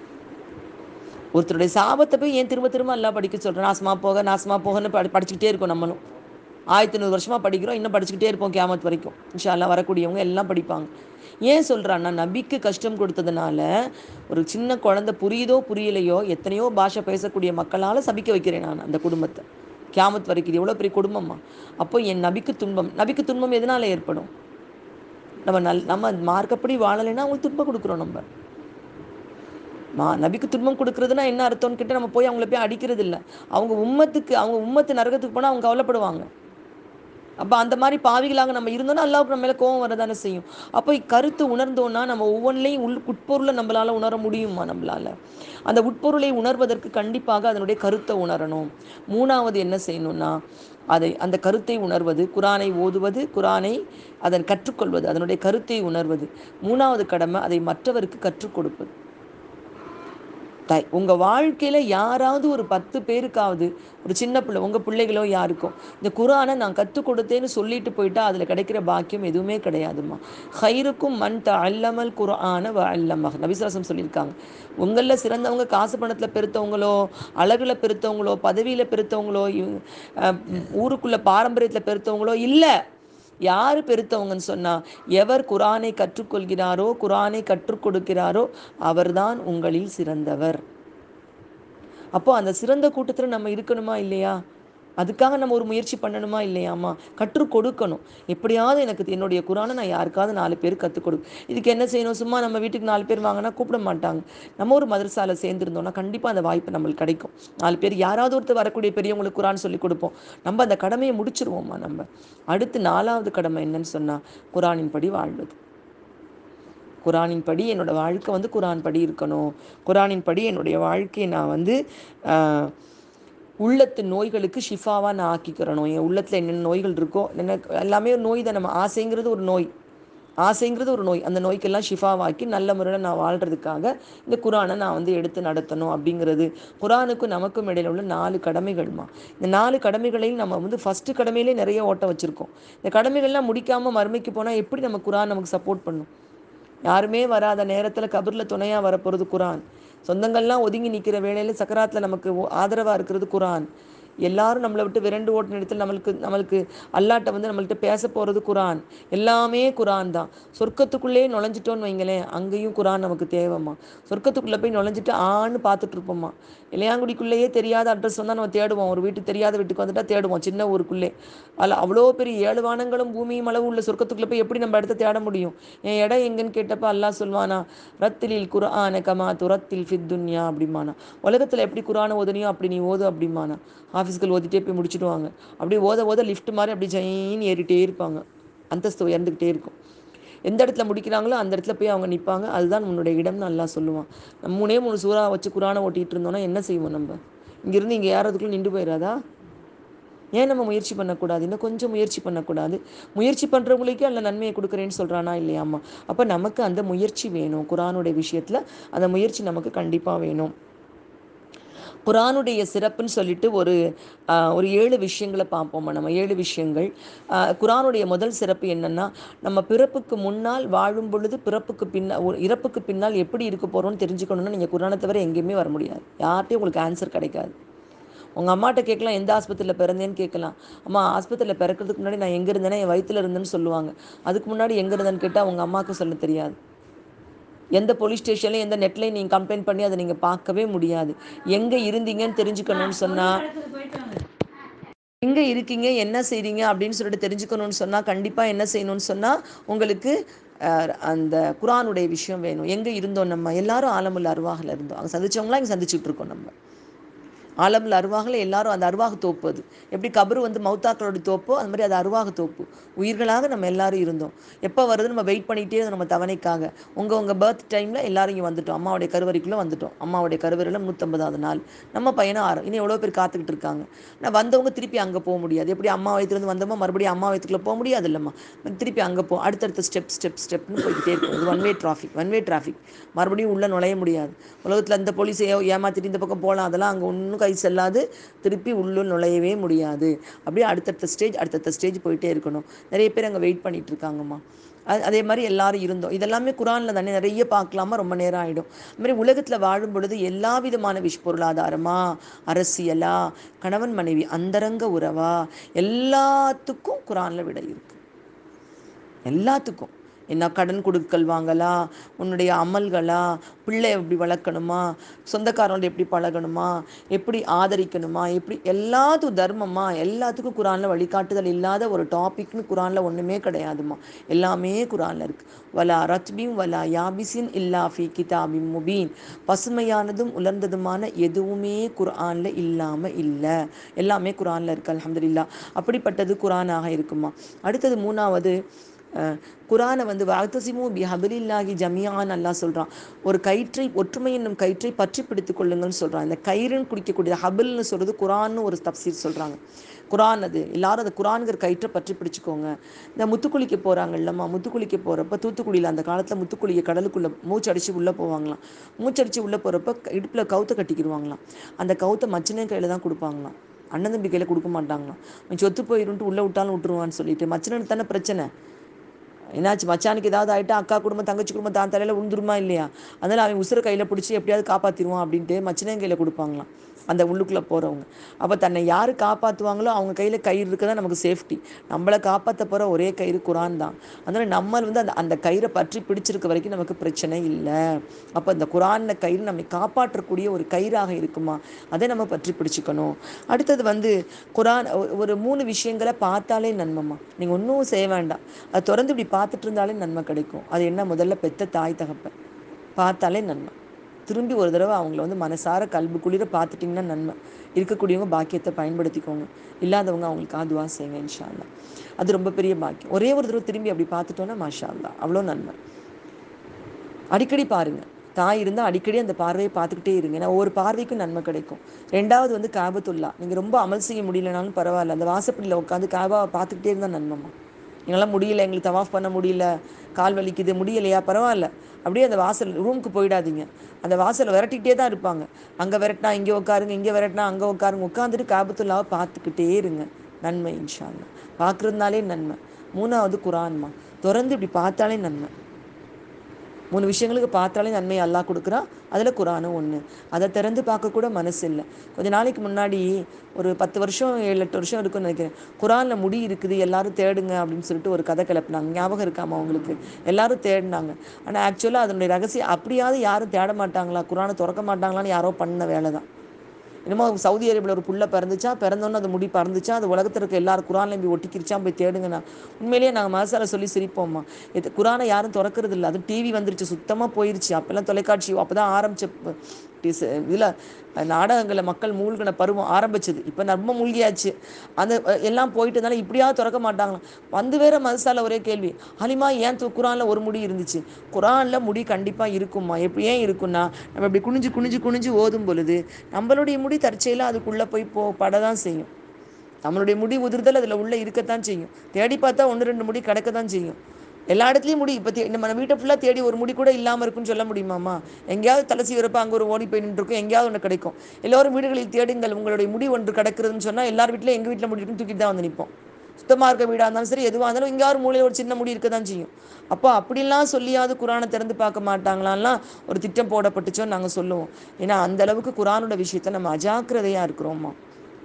ஒருத்தருடைய சாபத்தை போய் ஏன் திரும்ப திரும்ப எல்லாம் படிக்க சொல்கிறேன் நாசமா போக நாசமா போகன்னு படி படிச்சுக்கிட்டே இருக்கோம் நம்மளும் ஆயிரத்தி நூறு வருஷமாக படிக்கிறோம் இன்னும் படிச்சுக்கிட்டே இருப்போம் கியாமத் வரைக்கும் இன்ஷா அல்லாஹ் வரக்கூடியவங்க எல்லாம் படிப்பாங்க ஏன் சொல்கிறான்னா நபிக்கு கஷ்டம் கொடுத்ததுனால ஒரு சின்ன குழந்தை புரியுதோ புரியலையோ எத்தனையோ பாஷை பேசக்கூடிய மக்களால் சபிக்க வைக்கிறேன் நான் அந்த குடும்பத்தை கியாமத் வரைக்கும் இது எவ்வளோ பெரிய குடும்பமா அப்போ என் நபிக்கு துன்பம் நபிக்கு துன்பம் எதனால் ஏற்படும் நம்ம நல் நம்ம மார்க்கப்படி வாழலைன்னா அவங்களுக்கு துன்பம் கொடுக்குறோம் நம்ம மா நபிக்கு துன்பம் கொடுக்கறதுனா என்ன அர்த்தம்னு கேட்டு நம்ம போய் அவங்கள போய் அடிக்கிறது இல்லை அவங்க உம்மத்துக்கு அவங்க உம்மத்து நரகத்துக்கு போனால் அவங்க கவலைப்படுவாங்க அப்போ அந்த மாதிரி பாவிகளாக நம்ம இருந்தோம்னா அல்லாவுக்கு நம்ம மேலே கோவம் வரதானே செய்யும் அப்போ கருத்து உணர்ந்தோன்னா நம்ம ஒவ்வொன்றிலையும் உள் உட்பொருளை நம்மளால் உணர முடியுமா நம்மளால் அந்த உட்பொருளை உணர்வதற்கு கண்டிப்பாக அதனுடைய கருத்தை உணரணும் மூணாவது என்ன செய்யணும்னா அதை அந்த கருத்தை உணர்வது குரானை ஓதுவது குரானை அதன் கற்றுக்கொள்வது அதனுடைய கருத்தை உணர்வது மூணாவது கடமை அதை மற்றவருக்கு கற்றுக் கொடுப்பது தாய் உங்கள் வாழ்க்கையில் யாராவது ஒரு பத்து பேருக்காவது ஒரு சின்ன பிள்ளை உங்கள் பிள்ளைகளோ யாருக்கோ இந்த குரானை நான் கற்றுக் கொடுத்தேன்னு சொல்லிட்டு போயிட்டா அதில் கிடைக்கிற பாக்கியம் எதுவுமே கிடையாதும்மா ஹைருக்கும் மண் த அல்லமல் குரான வ அல்லமஹ் நபிசாசம் சொல்லியிருக்காங்க உங்களில் சிறந்தவங்க காசு பணத்தில் பெருத்தவங்களோ அழகில் பெருத்தவங்களோ பதவியில் பெருத்தவங்களோ இவங்க, அஹ், ஊருக்குள்ள பாரம்பரியத்தில் பெருத்தவங்களோ இல்லை யார் பெருத்தவங்கன்னு சொன்னால் எவர் குரானை கற்றுக்கொள்கிறாரோ குரானை கற்றுக் கொடுக்கிறாரோ அவர்தான் உங்களில் சிறந்தவர் அப்போ அந்த சிறந்த கூட்டத்தில் நம்ம இருக்கணுமா இல்லையா அதுக்காக நம்ம ஒரு முயற்சி பண்ணணுமா இல்லையாம்மா கற்றுக் கொடுக்கணும் எப்படியாவது எனக்கு என்னுடைய குரானை நான் யாருக்காவது நாலு பேர் கற்றுக் கொடு இதுக்கு என்ன செய்யணும் சும்மா நம்ம வீட்டுக்கு நாலு பேர் வாங்கினா கூப்பிட மாட்டாங்க நம்ம ஒரு மதரசால சேர்ந்துருந்தோம்னா கண்டிப்பாக அந்த வாய்ப்பு நம்மளுக்கு கிடைக்கும் நாலு பேர் யாராவது ஒருத்தர் வரக்கூடிய பெரியவங்களுக்கு குரான் சொல்லி கொடுப்போம் நம்ம அந்த கடமையை முடிச்சிருவோம்மா நம்ம அடுத்து நாலாவது கடமை என்னன்னு சொன்னால் குரானின் படி வாழ்வது குரானின் படி என்னோட வாழ்க்கை வந்து குரான் படி இருக்கணும் குரானின் படி என்னுடைய வாழ்க்கையை நான் வந்து ஆஹ், உள்ளத்து நோய்களுக்கு ஷிஃபாவாக நான் ஆக்கிக்கிறணும் என் உள்ளத்தில் என்னென்ன நோய்கள் இருக்கோ என்ன எல்லாமே ஒரு நோய் தான் நம்ம ஆசைங்கிறது ஒரு நோய் ஆசைங்கிறது ஒரு நோய் அந்த நோய்க்கெல்லாம் ஷிஃபாவாக்கி நல்ல முறையில் நான் வாழ்கிறதுக்காக இந்த குரானை நான் வந்து எடுத்து நடத்தணும் அப்படிங்கிறது குரானுக்கும் நமக்கும் இடையில உள்ள நாலு கடமைகள்மா இந்த நாலு கடமைகளையும் நம்ம வந்து ஃபஸ்ட்டு கடமையிலே நிறைய ஓட்ட வச்சுருக்கோம் இந்த கடமைகள்லாம் முடிக்காமல் மறுமைக்கு போனால் எப்படி நம்ம குரான் நமக்கு சப்போர்ட் பண்ணும் யாருமே வராத நேரத்தில் கபரில் துணையாக வரப்போகிறது குரான் சொந்தங்கள்லாம் ஒதுங்கி நிற்கிற வேளையில் சக்கராத்தில் நமக்கு ஆதரவாக இருக்கிறது குரான் எல்லாரும் நம்மளை விட்டு விரண்டு ஓட்டின இடத்துல நம்மளுக்கு நம்மளுக்கு அல்லாட்ட வந்து நம்மள்ட்ட பேச போகிறது குரான் எல்லாமே குரான் தான் சொர்க்கத்துக்குள்ளே நுழைஞ்சிட்டோன்னு வைங்களேன் அங்கேயும் குரான் நமக்கு தேவைம்மா சொர்க்கத்துக்குள்ளே போய் நுழைஞ்சிட்டு ஆன்னு பார்த்துட்டு இருப்போம்மா இளையாங்குடிக்குள்ளேயே தெரியாத அட்ரஸ் வந்தால் நம்ம தேடுவோம் ஒரு வீட்டுக்கு தெரியாத வீட்டுக்கு வந்துட்டா தேடுவோம் சின்ன ஊருக்குள்ளே அதில் அவ்வளோ பெரிய ஏழு வானங்களும் பூமியும் அளவு உள்ள சொர்க்கத்துக்குள்ளே போய் எப்படி நம்ம இடத்த தேட முடியும் என் இடம் எங்கன்னு கேட்டப்ப அல்லாஹ் சொல்வானா ரத்திலில் குர்ஆன கமா துரத்தில் ஃபித் துன்யா அப்படிமானா உலகத்தில் எப்படி குரானை ஓதனியோ அப்படி நீ ஓது அப்படிமானா ஆஃபீஸ்கள் ஓதிட்டே போய் முடிச்சிடுவாங்க அப்படியே ஓத ஓத லிஃப்ட் மாதிரி அப்படி ஜெயின்னு ஏறிட்டே இருப்பாங்க அந்தஸ்து உயர்ந்துக்கிட்டே இருக்கும் எந்த இடத்துல முடிக்கிறாங்களோ அந்த இடத்துல போய் அவங்க நிற்பாங்க அதுதான் உன்னுடைய இடம்னு அல்லாஹ் சொல்லுவான் நம்ம மூணே மூணு சூறா வச்சு குரானை ஓட்டிகிட்டு இருந்தோம்னா என்ன செய்வோம் நம்ம இங்கேருந்து இங்கே ஏறதுக்குள்ளே நின்று போயிடாதா ஏன் நம்ம முயற்சி பண்ணக்கூடாது இன்னும் கொஞ்சம் முயற்சி பண்ணக்கூடாது முயற்சி பண்ணுறவங்களுக்கே அல்ல நன்மையை கொடுக்குறேன்னு சொல்கிறானா இல்லையாம்மா அப்போ நமக்கு அந்த முயற்சி வேணும் குரானுடைய விஷயத்தில் அந்த முயற்சி நமக்கு கண்டிப்பாக வேணும் குரானுடைய சிறப்புன்னு சொல்லிட்டு ஒரு ஆஹ், ஒரு ஏழு விஷயங்களை பார்ப்போம்மா நம்ம ஏழு விஷயங்கள் ஆஹ், குரானுடைய முதல் சிறப்பு என்னன்னா நம்ம பிறப்புக்கு முன்னால் வாழும் பொழுது பிறப்புக்கு பின்னால் ஒரு இறப்புக்கு பின்னால் எப்படி இருக்க போகிறோம்னு தெரிஞ்சுக்கணும்னா நீங்கள் குரானை தவிர எங்கேயுமே வர முடியாது யார்கிட்டையும் உங்களுக்கு ஆன்சர் கிடைக்காது உங்கள் அம்மாட்ட கேட்கலாம் எந்த ஆஸ்பத்திரியில் பிறந்தேன்னு கேட்கலாம் அம்மா ஆஸ்பத்திரியில் பிறக்கிறதுக்கு முன்னாடி நான் எங்கே இருந்தேனே என் வயிற்றில் இருந்தேன்னு சொல்லுவாங்க அதுக்கு முன்னாடி எங்கே இருந்தேன்னு கேட்டால் உங்கள் அம்மாவுக்கு சொல்ல தெரியாது எந்த போலீஸ் ஸ்டேஷன்லையும் எந்த நெட்லையும் நீங்கள் கம்ப்ளைண்ட் பண்ணி அதை நீங்கள் பார்க்கவே முடியாது எங்கே இருந்தீங்கன்னு தெரிஞ்சுக்கணும்னு சொன்னால் எங்கே இருக்கீங்க என்ன செய்கிறீங்க அப்படின்னு சொல்லிட்டு தெரிஞ்சுக்கணும்னு சொன்னால் கண்டிப்பாக என்ன செய்யணும்னு சொன்னால் உங்களுக்கு அந்த குரானுடைய விஷயம் வேணும் எங்கே இருந்தோம் நம்ம எல்லாரும் ஆலமுள்ள அருவாகில் இருந்தோம் அங்கே சந்திச்சவங்களாம் இங்கே சந்திச்சுட்டு இருக்கோம் நம்ம ஆலமில் அருவாகில் எல்லாரும் அந்த அருவாக தோப்பு அது எப்படி கபரு வந்து மௌத்தாக்களோட தோப்போ அது மாதிரி அது அருவாக தோப்பு உயிர்களாக நம்ம எல்லாரும் இருந்தோம் எப்போ வருது நம்ம வெயிட் பண்ணிகிட்டே இருந்தோம் நம்ம தவணைக்காக உங்கள் உங்கள் பர்த் டைமில் எல்லாரும் இங்கே வந்துட்டோம் அம்மாவுடைய கருவறைக்குள்ளே வந்துட்டோம் அம்மாவுடைய கருவறையில் நூற்றம்பதாவது நாள் நம்ம பையனும் ஆறு இன்னும் எவ்வளோ பேர் காத்துக்கிட்டு இருக்காங்க ஆனால் வந்தவங்க திருப்பி அங்கே போக முடியாது எப்படி அம்மா வயிற்றுலேருந்து வந்தோமோ மறுபடியும் அம்மா வயிற்றுக்குள்ளே போக முடியாது இல்லைம்மா திருப்பி அங்கே போ அடுத்தடுத்த ஸ்டெப் ஸ்டெப் ஸ்டெப்னு போய்கிட்டே இருக்கும் இது one way traffic one way traffic மறுபடியும் உள்ளே நுழைய முடியாது உலகத்தில் இந்த போலீஸை ஏமாற்றிட்டு இந்த பக்கம் போகலாம் அதெல்லாம் அங்கே ஒன்றும் கை செல்லாது திருப்பி உள்ளுள் நுழையவே முடியாது அப்படியே அடுத்தடுத்த ஸ்டேஜ் அடுத்தடுத்த ஸ்டேஜ் போயிட்டே இருக்கணும் நிறைய பேர் அங்கே வெயிட் பண்ணிட்டு இருக்காங்கம்மா அது அதே மாதிரி எல்லாரும் இருந்தோம் இதெல்லாமே குரானில் தானே நிறைய பார்க்கலாமா ரொம்ப நேரம் ஆகிடும் அது மாதிரி உலகத்தில் வாழும் பொழுது எல்லா விதமான விஷ் பொருளாதாரமா அரசியலா கணவன் மனைவி அந்தரங்க உறவா எல்லாத்துக்கும் குரானில் விட இருக்கு எல்லாத்துக்கும் என்ன கடன் கொடுக்கல் வாங்கலா உன்னுடைய அமல்களா பிள்ளை எப்படி வளர்க்கணுமா சொந்தக்காரனோட எப்படி பழகணுமா எப்படி ஆதரிக்கணுமா எப்படி எல்லாத்துக்கும் தர்மமா எல்லாத்துக்கும் குரானில் வழிகாட்டுதல் இல்லாத ஒரு டாபிக்னு குரானில் ஒன்றுமே கிடையாதுமா எல்லாமே குரானில் இருக்குது வலா ரத்பிம் வலா யாபிசின் இல்லா ஃபி கிதாபிம் முபீன் பசுமையானதும் உலர்ந்ததுமான எதுவுமே குரானில் இல்லாமல் இல்லை எல்லாமே குரானில் இருக்குது அலமதுல்லா அப்படிப்பட்டது குரானாக இருக்குமா அடுத்தது மூணாவது குரானை வந்து வாத்தசிமு பி ஹபிலில்லாஹி ஜமியான் அல்லா சொல்கிறான் ஒரு கயிற்றை ஒற்றுமை என்னும் கயிற்றை பற்றி பிடித்து கொள்ளுங்கள்னு சொல்கிறான் இந்த கயிறுன்னு குடிக்கக்கூடிய ஹபில்னு சொல்கிறது குரான்னு ஒரு தப்சீர் சொல்கிறாங்க குரான் அது எல்லாரும் அந்த குரான்கிற கயிற்றை பற்றி பிடிச்சிக்கோங்க இந்த முத்துக்குளிக்க போகிறாங்கல்லம்மா முத்துக்குளிக்க போகிறப்ப தூத்துக்குடியில் அந்த காலத்தில் மூச்சு கடலுக்குள்ளே மூச்சடிச்சு உள்ளே போவாங்களாம் மூச்சடிச்சு உள்ளே போகிறப்ப இடுப்பில் கவுத்தை கட்டிக்கிடுவாங்களாம் அந்த கவுத்தை மச்சினே கையில் தான் கொடுப்பாங்களாம் அண்ணன் தம்பி கையில் கொடுக்க மாட்டாங்களாம் சொத்து போயிருன்ட்டு உள்ளே விட்டாலும் விட்டுருவான்னு சொல்லிட்டு மச்சினனுக்கு தானே பிரச்சனை என்னாச்சு மச்சானுக்கு ஏதாவது ஆகிட்டா அக்கா குடும்பம் தங்கச்சி குடும்பம் தான் தலையில் உழுந்துருமா இல்லையா அதனால் அவன் உசுரை கையில் பிடிச்சி எப்படியாவது காப்பாற்றிடுவான் அப்படின்ட்டு மச்சினையும் கையில் கொடுப்பாங்களாம் அந்த உள்ளுக்குள்ளே போகிறவங்க அப்போ தன்னை யார் காப்பாற்றுவாங்களோ அவங்க கையில் கயிறு இருக்க தான் நமக்கு சேஃப்டி நம்மளை காப்பாற்ற போகிற ஒரே கயிறு குரான் தான் அதனால் நம்ம வந்து அந்த அந்த கயிறை பற்றி பிடிச்சிருக்க வரைக்கும் நமக்கு பிரச்சனை இல்லை அப்போ இந்த குரானில் கயிறு நம்மை காப்பாற்றக்கூடிய ஒரு கயிறாக இருக்குமா அதை நம்ம பற்றி பிடிச்சிக்கணும் அடுத்தது வந்து குரான் ஒரு மூணு விஷயங்களை பார்த்தாலே நன்மைம்மா நீங்கள் ஒன்றும் செய்ய வேண்டாம் அதை திறந்து இப்படி பார்த்துட்டு இருந்தாலே நன்மை கிடைக்கும் அது என்ன முதல்ல பெத்த தாய் தகப்பன் பார்த்தாலே நன்மை திரும்பி ஒரு தடவை அவங்கள வந்து மனசார கல்வி குளிர பார்த்துட்டிங்கன்னா நன்மை இருக்கக்கூடியவங்க பாக்கியத்தை பயன்படுத்திக்கோங்க இல்லாதவங்க அவங்களுக்கு அதுவா செய்யுங்க இன்ஷால்லா அது ரொம்ப பெரிய பாக்கியம் ஒரே ஒரு தடவை திரும்பி அப்படி பார்த்துட்டோன்னா மாஷா அல்லா அவ்வளோ நன்மை அடிக்கடி பாருங்க தாய் இருந்தால் அடிக்கடி அந்த பார்வையை பார்த்துக்கிட்டே இருங்க ஏன்னா ஒவ்வொரு பார்வைக்கும் நன்மை கிடைக்கும் ரெண்டாவது வந்து காபத்துல்லா நீங்கள் ரொம்ப அமல் செய்ய முடியலனாலும் பரவாயில்ல அந்த வாசப்படியில் உட்காந்து காபாவை பார்த்துக்கிட்டே இருந்தால் நன்மைம்மா எங்களால் முடியல எங்களுக்கு தவாஃப் பண்ண முடியல கால் வலிக்குது முடியலையா பரவாயில்ல அப்படியே அந்த வாசல் ரூமுக்கு போயிடாதீங்க அந்த வாசலை விரட்டிக்கிட்டே தான் இருப்பாங்க அங்கே விரட்டினா இங்கே உட்காருங்க இங்கே விரட்டினா அங்கே உட்காருங்க உட்காந்துட்டு காபத்துல்லாவை பார்த்துக்கிட்டே இருங்க நன்மை இன்ஷால்லா பார்க்குறதுனாலே நன்மை மூணாவது குரான்மா திறந்து இப்படி பார்த்தாலே நன்மை மூணு விஷயங்களுக்கு பார்த்தாலே நன்மை அல்லாஹ் கொடுக்குறான் அதில் குரானும் ஒன்று அதை திறந்து பார்க்கக்கூட மனசு இல்லை கொஞ்ச நாளைக்கு முன்னாடி ஒரு பத்து வருஷம் ஏழு எட்டு வருஷம் இருக்குன்னு நினைக்கிறேன் குரானில் முடி இருக்குது எல்லாரும் தேடுங்க அப்படின்னு சொல்லிட்டு ஒரு கதை கிளப்புனாங்க ஞாபகம் இருக்காமா அவங்களுக்கு எல்லாரும் தேடினாங்க ஆனால் ஆக்சுவலாக அதனுடைய ரகசியம் அப்படியாவது யாரும் தேட மாட்டாங்களா குரானை திறக்க மாட்டாங்களான்னு யாரோ பண்ண வேலை தான் என்னமோ சவுதி அரேபியில் ஒரு புள்ள பிறந்துச்சா பிறந்தோன்னு அது முடி பறந்துச்சா அது உலகத்தில் இருக்க எல்லாரும் குரான்லையும் போய் ஒட்டிக்கிருச்சா போய் தேடுங்கண்ணா உண்மையிலேயே நாங்கள் மனசால சொல்லி சிரிப்போம்மா இது குரானை யாரும் திறக்கிறது இல்லை அது டிவி வந்துருச்சு சுத்தமாக போயிருச்சு அப்போல்லாம் தொலைக்காட்சி அப்போ தான் ஆரம்பிச்ச இதில் நாடகங்களில் மக்கள் மூழ்கின பருவம் ஆரம்பிச்சது இப்போ நம்ம மூழ்கியாச்சு அந்த எல்லாம் போயிட்டு இருந்தாலும் இப்படியாவது திறக்க மாட்டாங்களாம் வந்து வேற மனசால ஒரே கேள்வி ஹலிமா ஏன் குரானில் ஒரு முடி இருந்துச்சு குரானில் முடி கண்டிப்பாக இருக்குமா எப்படி ஏன் இருக்குன்னா நம்ம இப்படி குனிஞ்சு குனிஞ்சு குனிஞ்சு ஓதும் பொழுது நம்மளுடைய முடி தற்செயலாக அதுக்குள்ளே போய் போ பட தான் செய்யும் நம்மளுடைய முடி உதிர்தல் அதில் உள்ளே இருக்கத்தான் செய்யும் தேடி பார்த்தா ஒன்று ரெண்டு முடி கிடக்க தான் செய்யும் எல்லா இடத்துலையும் முடி இப்போ நம்ம வீட்டை ஃபுல்லாக தேடி ஒரு முடி கூட இல்லாமல் இருக்குன்னு சொல்ல முடியுமாம்மா எங்கேயாவது தலை சீவிரப்ப அங்கே ஒரு ஓடி போய் நின்றுருக்கும் எங்கேயாவது ஒன்று கிடைக்கும் எல்லோரும் வீடுகளில் தேடுங்கள் உங்களுடைய முடி ஒன்று கிடக்குறதுன்னு சொன்னால் எல்லார் வீட்டிலும் எங்கள் வீட்டில் முடி இருக்குன்னு தூக்கிட்டு தான் வந்து நிற்போம் சுத்தமாக இருக்க வீடாக இருந்தாலும் சரி எதுவாக இருந்தாலும் எங்கேயாவது மூலையில் ஒரு சின்ன முடி இருக்க தான் செய்யும் அப்போ அப்படிலாம் சொல்லியாவது குரானை திறந்து பார்க்க மாட்டாங்களான்லாம் ஒரு திட்டம் போடப்பட்டுச்சோன்னு நாங்கள் சொல்லுவோம் ஏன்னா அந்த அளவுக்கு குரானோட விஷயத்த நம்ம அஜாக்கிரதையாக இருக்கிறோம்மா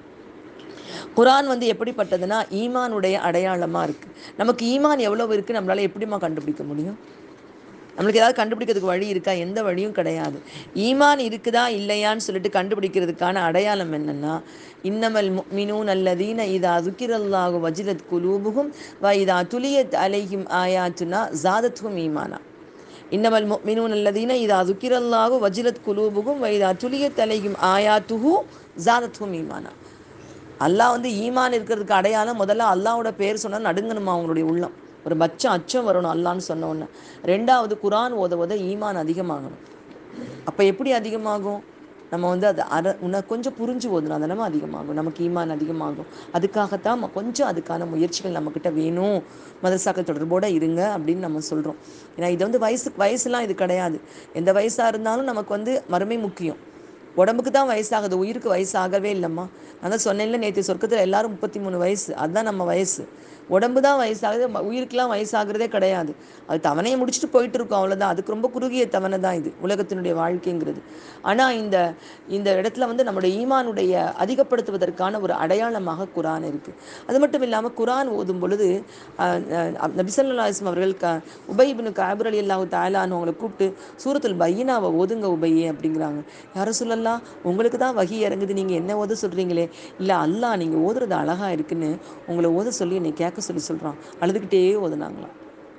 குரான் வந்து எப்படிப்பட்டதுன்னா ஈமானுடைய அடையாளமாக இருக்குது நமக்கு ஈமான் எவ்வளோ இருக்குது நம்மளால் எப்படிமா கண்டுபிடிக்க முடியும் நம்மளுக்கு ஏதாவது கண்டுபிடிக்கிறதுக்கு வழி இருக்கா எந்த வழியும் கிடையாது ஈமான் இருக்குதா இல்லையான்னு சொல்லிட்டு கண்டுபிடிக்கிறதுக்கான அடையாளம் என்னன்னா இன்னமல் மினூன் அல்லதீன இதா துக்கிரல்லாஹு வஜிலத் குலூபுகும் வ இதா துலியத் அலைஹிம் ஆயாத்துனா ஜாதத்தும் ஈமானா இன்னமல் மினூன் அல்லதீன இதா துக்கிரல்லாஹு வஜிலத் குலூபுகும் வ இதா துலியத் அலைஹிம் ஆயாத்துஹு ஜாதத்தும் ஈமானா அல்லாஹ் வந்து ஈமான் இருக்கிறதுக்கு அடையாளம் முதல்ல அல்லாவோட பேர் சொன்னால் நடுங்கணுமா அவங்களுடைய உள்ளம் ஒரு பச்சம் அச்சம் வரணும் அல்லான்னு சொன்ன உடனே ரெண்டாவது குரான் ஓத ஓத ஈமான் அதிகமாகணும் அப்போ எப்படி அதிகமாகும் நம்ம வந்து அது அற உன்னை கொஞ்சம் புரிஞ்சு ஓதணும் அதெல்லாம் அதிகமாகும் நமக்கு ஈமான் அதிகமாகும் அதுக்காகத்தான் நம்ம கொஞ்சம் அதுக்கான முயற்சிகள் நம்மக்கிட்ட வேணும் மதரசாக்கள் தொடர்போடு இருங்க அப்படின்னு நம்ம சொல்கிறோம் ஏன்னா இது வந்து வயசு வயசுலாம் இது கிடையாது எந்த வயசாக இருந்தாலும் நமக்கு வந்து மறுமை முக்கியம் உடம்புக்கு தான் வயசாகுது உயிருக்கு வயசாகவே இல்லைம்மா நான் தான் சொன்னேன்ல நேற்று சொர்க்கத்தில் எல்லாரும் முப்பத்தி மூணு வயசு அதுதான் நம்ம வயசு உடம்பு தான் வயசாகுது உயிருக்கெலாம் வயசாகிறதே கிடையாது அது தவணையை முடிச்சுட்டு போயிட்டு இருக்கோம் அவ்வளோதான் அதுக்கு ரொம்ப குறுகிய தவணை தான் இது உலகத்தினுடைய வாழ்க்கைங்கிறது ஆனால் இந்த இந்த இடத்துல வந்து நம்முடைய ஈமானுடைய அதிகப்படுத்துவதற்கான ஒரு அடையாளமாக குரான் இருக்குது அது மட்டும் இல்லாமல் குரான் ஓதும் பொழுது நபிசல்லாஸ்லம் அவர்கள் க உபயிபின் காபர் அலி அல்லாஹு தாலான்னு அவங்களை கூப்பிட்டு சூரத்துல் பையனாவை ஓதுங்க உபையே அப்படிங்கிறாங்க யாரும் சொல்லலாம் உங்களுக்கு தான் வகி இறங்குது நீங்கள் என்ன ஓத சொல்கிறீங்களே இல்லை அல்லாஹ் நீங்கள் ஓதுறது அழகாக இருக்குன்னு உங்களை ஓத சொல்லி என்னை கேட்க சொல்லி சொல்கிறான் அழுதுகிட்டே ஓதுனாங்களாம்